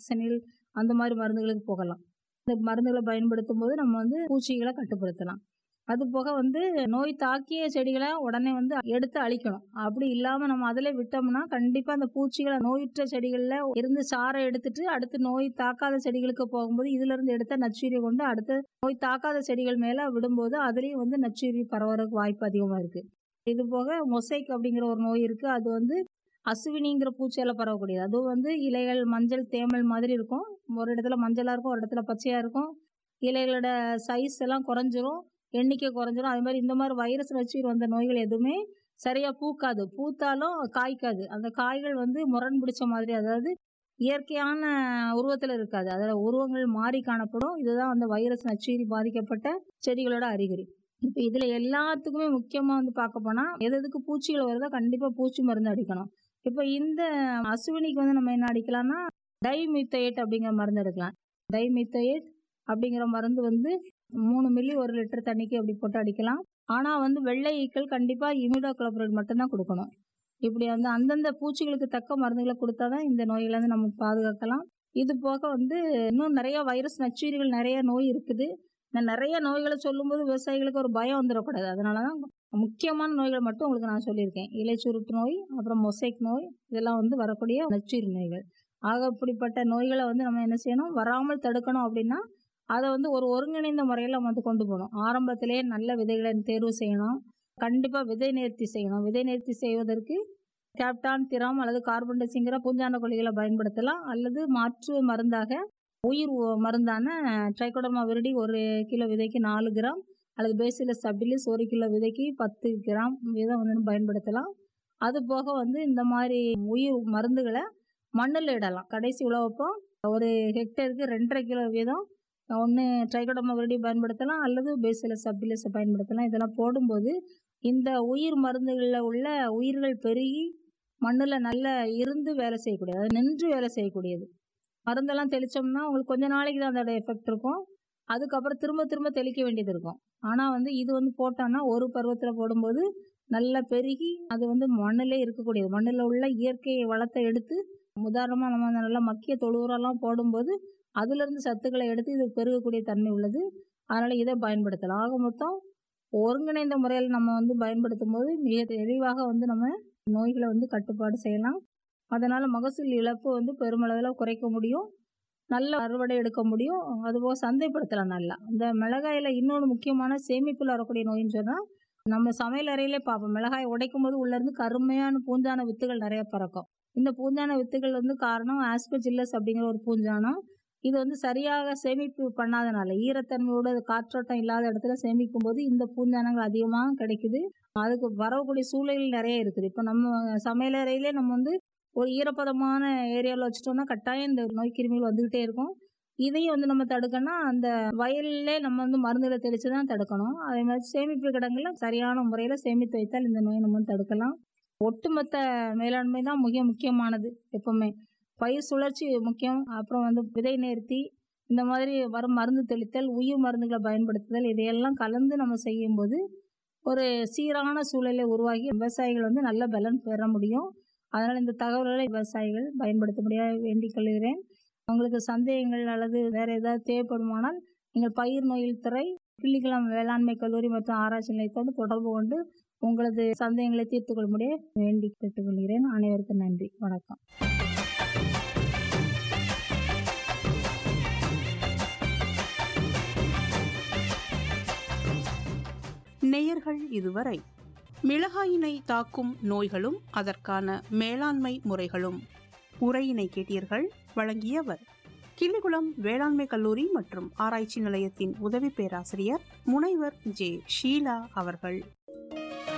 செனில் அந்த மாதிரி மருந்துகளுக்கு போகலாம் இந்த மருந்துகளை பயன்படுத்தும் போது நம்ம வந்து பூச்சிகளை கட்டுப்படுத்தலாம் அது போக வந்து நோய் தாக்கிய செடிகளை உடனே வந்து எடுத்து அழிக்கணும் அப்படி இல்லாமல் நம்ம அதில் விட்டோம்னா கண்டிப்பாக அந்த பூச்சிகளை நோயுற்ற செடிகளில் இருந்து சாறை எடுத்துட்டு அடுத்து நோய் தாக்காத செடிகளுக்கு போகும்போது இதிலிருந்து எடுத்த நச்சுயிரி கொண்டு அடுத்து நோய் தாக்காத செடிகள் மேலே விடும்போது அதுலேயும் வந்து நச்சுயிரி பரவறதுக்கு வாய்ப்பு அதிகமாக இருக்குது இது போக மொசைக் அப்படிங்கிற ஒரு நோய் இருக்குது அது வந்து அசுவினிங்கிற பூச்சியால் பரவக்கூடியது அதுவும் வந்து இலைகள் மஞ்சள் தேமல் மாதிரி இருக்கும் ஒரு இடத்துல மஞ்சளாக இருக்கும் ஒரு இடத்துல பச்சையாக இருக்கும் இலைகளோட சைஸ் எல்லாம் குறைஞ்சிரும் எண்ணிக்கை குறைஞ்சிரும் அது மாதிரி இந்த மாதிரி வைரஸ் வச்சு வந்த நோய்கள் எதுவுமே சரியாக பூக்காது பூத்தாலும் காய்க்காது அந்த காய்கள் வந்து முரண் பிடிச்ச மாதிரி அதாவது இயற்கையான உருவத்தில் இருக்காது அதில் உருவங்கள் மாறி காணப்படும் இதுதான் அந்த வைரஸ் நச்சுயிரி பாதிக்கப்பட்ட செடிகளோட அறிகுறி இப்போ இதில் எல்லாத்துக்குமே முக்கியமாக வந்து பார்க்க போனால் எது எதுக்கு பூச்சிகள் வருதோ கண்டிப்பாக பூச்சி மருந்து அடிக்கணும் இப்போ இந்த அசுவினிக்கு வந்து நம்ம என்ன அடிக்கலாம்னா டைமித்தேட் அப்படிங்கிற மருந்து எடுக்கலாம் டைமித்தேட் அப்படிங்கிற மருந்து வந்து மூணு மில்லி ஒரு லிட்டர் தண்ணிக்கு அப்படி போட்டு அடிக்கலாம் ஆனால் வந்து வெள்ளை ஈக்கள் கண்டிப்பாக இமிடோக்ளோபரேட் மட்டும்தான் கொடுக்கணும் இப்படி வந்து அந்தந்த பூச்சிகளுக்கு தக்க மருந்துகளை கொடுத்தா தான் இந்த நோயிலேருந்து நம்ம பாதுகாக்கலாம் இது போக வந்து இன்னும் நிறைய வைரஸ் நச்சுயிரிகள் நிறைய நோய் இருக்குது நான் நிறைய நோய்களை சொல்லும்போது விவசாயிகளுக்கு ஒரு பயம் வந்துடக்கூடாது அதனால தான் முக்கியமான நோய்கள் மட்டும் உங்களுக்கு நான் சொல்லியிருக்கேன் இலைச்சுருட்டு நோய் அப்புறம் மொசைக் நோய் இதெல்லாம் வந்து வரக்கூடிய நச்சுயிரி நோய்கள் ஆக இப்படிப்பட்ட நோய்களை வந்து நம்ம என்ன செய்யணும் வராமல் தடுக்கணும் அப்படின்னா அதை வந்து ஒரு ஒருங்கிணைந்த முறையில் நம்ம வந்து கொண்டு போகணும் ஆரம்பத்திலேயே நல்ல விதைகளை தேர்வு செய்யணும் கண்டிப்பாக விதை நேர்த்தி செய்யணும் விதை நேர்த்தி செய்வதற்கு கேப்டான் திராம் அல்லது கார்பன் டெசிங்கிற பூஞ்சான கொல்லிகளை பயன்படுத்தலாம் அல்லது மாற்று மருந்தாக உயிர் உ- மருந்தான ட்ரைகோடர்மா விருடி ஒரு கிலோ விதைக்கு நாலு கிராம் அல்லது பேசிலஸ் சப்டிலிஸ் ஒரு கிலோ விதைக்கு பத்து கிராம் வீதம் வந்து பயன்படுத்தலாம் அது போக வந்து இந்த மாதிரி உயிர் மருந்துகளை மண்ணில் இடலாம் கடைசி உழவப்போ ஒரு ஹெக்டேருக்கு ரெண்டரை கிலோ வீதம் ஒன்று ட்ரைகோடர்மா விருடி பயன்படுத்தலாம் அல்லது பேசிலஸ் சப்டிலிஸை பயன்படுத்தலாம் இதெல்லாம் போடும்போது இந்த உயிர் மருந்துகளில் உள்ள உயிர்கள் பெருகி மண்ணில் நல்லா இருந்து வேலை செய்யக்கூடியது அது நின்று வேலை செய்யக்கூடியது மருந்தெல்லாம் தெளித்தோம்னா உங்களுக்கு கொஞ்ச நாளைக்கு தான் அதோட எஃபெக்ட் இருக்கும் அதுக்கப்புறம் திரும்ப திரும்ப தெளிக்க வேண்டியது இருக்கும் ஆனால் வந்து இது வந்து போட்டோன்னா ஒரு பருவத்தில் போடும்போது நல்லா பெருகி அது வந்து மண்ணிலே இருக்கக்கூடியது மண்ணில் உள்ள இயற்கை வளத்தை எடுத்து உதாரணமாக நம்ம அந்த நல்லா மக்கிய தொழு உரம்லாம் போடும்போது அதுலேருந்து சத்துக்களை எடுத்து இது பெருகக்கூடிய தன்மை உள்ளது அதனால் இதை பயன்படுத்தலாம் ஆக மொத்தம் ஒருங்கிணைந்த முறையில் நம்ம வந்து பயன்படுத்தும் போது மிக தெளிவாக வந்து நம்ம நோய்களை வந்து கட்டுப்பாடு செய்யலாம் அதனால் மகசூல் இழப்பு வந்து பெருமளவில் குறைக்க முடியும் நல்ல அறுவடை எடுக்க முடியும் அதுபோக சந்தைப்படுத்தலாம் நல்லா இந்த மிளகாயில் இன்னொன்று முக்கியமான சேமிப்பில் வரக்கூடிய நோயின்னு சொன்னால் நம்ம சமையல் அறையிலே பார்ப்போம் மிளகாய் உடைக்கும் போது உள்ளேருந்து கருமையான பூஞ்சான வித்துகள் நிறைய பறக்கும் இந்த பூஞ்சான வித்துகள் வந்து காரணம் ஆஸ்பெஜில்லஸ் அப்படிங்கிற ஒரு பூஞ்சானம் இது வந்து சரியாக சேமிப்பு பண்ணாதனால ஈரத்தன்மையோட காற்றோட்டம் இல்லாத இடத்துல சேமிக்கும் போது இந்த பூஞ்சானங்கள் அதிகமாக கிடைக்குது அதுக்கு வரக்கூடிய சூழல் நிறைய இருக்குது இப்போ நம்ம சமையலறையிலே நம்ம வந்து ஒரு ஈரப்பதமான ஏரியாவில் வச்சுட்டோம்னா கட்டாயம் இந்த நோய் கிருமிகள் வந்துக்கிட்டே இருக்கும் இதையும் வந்து நம்ம தடுக்கணும்னா அந்த வயல்லே நம்ம வந்து மருந்துகளை தெளித்து தான் தடுக்கணும் அதே மாதிரி சேமிப்பு கிடங்களில் சரியான முறையில் சேமித்து வைத்தால் இந்த நோயை நம்ம தடுக்கலாம் ஒட்டுமொத்த மேலாண்மை தான் மிக முக்கியமானது எப்பவுமே பயிர் சுழற்சி முக்கியம் அப்புறம் வந்து விதை நேர்த்தி இந்த மாதிரி வரும் மருந்து தெளித்தல் உயிர் மருந்துகளை பயன்படுத்துதல் இதையெல்லாம் கலந்து நம்ம செய்யும்போது ஒரு சீரான சூழலை உருவாகி விவசாயிகள் வந்து நல்ல பலன் பெற முடியும் அதனால் இந்த தகவல்களை விவசாயிகள் பயன்படுத்தும்படியாக வேண்டிக் கொள்கிறேன் உங்களுக்கு சந்தேகங்கள் அல்லது வேறு ஏதாவது தேவைப்படுமானால் நீங்கள் பயிர் நோயில் துறை கிள்ளிக்குளம் வேளாண்மை கல்லூரி மற்றும் ஆராய்ச்சி நிலையத்தோடு தொடர்பு கொண்டு உங்களது சந்தேகங்களை தீர்த்து கொள்ளும்படியே வேண்டி கேட்டுக்கொள்கிறேன் அனைவருக்கும் நன்றி வணக்கம் நேயர்கள் இதுவரை மிளகாயினை தாக்கும் நோய்களும் அதற்கான மேலாண்மை முறைகளும் உரையினை கேட்டீர்கள் வழங்கியவர் கிள்ளிகுளம் வேளாண்மை கல்லூரி மற்றும் ஆராய்ச்சி நிலையத்தின் உதவி பேராசிரியர் முனைவர் ஜே ஷீலா அவர்கள்